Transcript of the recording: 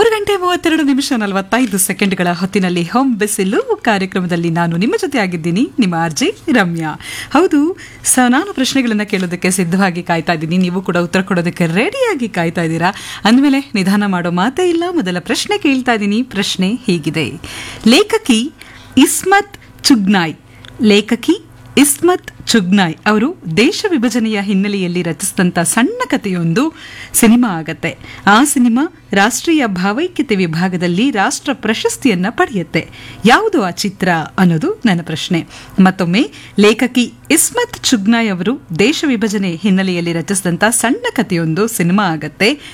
ಗಂಟೆ ಮೂವತ್ತೆರಡು ನಿಮಿಷ ನಲವತ್ತೈದು ಸೆಕೆಂಡ್ಗಳ ಹೊತ್ತಿನಲ್ಲಿ ಹೋಮ್ ಬಿಸಿಲು ಕಾರ್ಯಕ್ರಮದಲ್ಲಿ ನಾನು ನಿಮ್ಮ ಜೊತೆ ಆಗಿದ್ದೀನಿ ನಿಮ್ಮ ಆರ್ಜಿ ರಮ್ಯಾ ಹೌದು ಸ ನಾನು ಪ್ರಶ್ನೆಗಳನ್ನು ಕೇಳೋದಕ್ಕೆ ಸಿದ್ಧವಾಗಿ ಕಾಯ್ತಾ ಇದ್ದೀನಿ ನೀವು ಕೂಡ ಉತ್ತರ ಕೊಡೋದಕ್ಕೆ ರೆಡಿಯಾಗಿ ಕಾಯ್ತಾ ಇದ್ದೀರಾ ಅಂದಮೇಲೆ ನಿಧಾನ ಮಾಡೋ ಮಾತೇ ಇಲ್ಲ ಮೊದಲ ಪ್ರಶ್ನೆ ಕೇಳ್ತಾ ಇದ್ದೀನಿ ಪ್ರಶ್ನೆ ಹೀಗಿದೆ ಲೇಖಕಿ ಇಸ್ಮತ್ ಚುಗ್ನಾಯ್ ಲೇಖಕಿ ಇಸ್ಮತ್ ಚುಗ್ನಾಯ್ ಅವರು ದೇಶ ವಿಭಜನೆಯ ಹಿನ್ನೆಲೆಯಲ್ಲಿ ರಚಿಸಿದಂಥ ಸಣ್ಣ ಕಥೆಯೊಂದು ಸಿನಿಮಾ ಆಗತ್ತೆ ಆ ಸಿನಿಮಾ ರಾಷ್ಟ್ರೀಯ ಭಾವೈಕ್ಯತೆ ವಿಭಾಗದಲ್ಲಿ ರಾಷ್ಟ್ರ ಪ್ರಶಸ್ತಿಯನ್ನ ಪಡೆಯುತ್ತೆ ಯಾವುದು ಆ ಚಿತ್ರ ಅನ್ನೋದು ನನ್ನ ಪ್ರಶ್ನೆ ಮತ್ತೊಮ್ಮೆ ಲೇಖಕಿ ಇಸ್ಮತ್ ಚುಗ್ನಾಯ್ ಅವರು ದೇಶ ವಿಭಜನೆ ಹಿನ್ನೆಲೆಯಲ್ಲಿ ರಚಿಸಿದಂಥ ಸಣ್ಣ ಕಥೆಯೊಂದು ಸಿನಿಮಾ ಆಗತ್ತೆ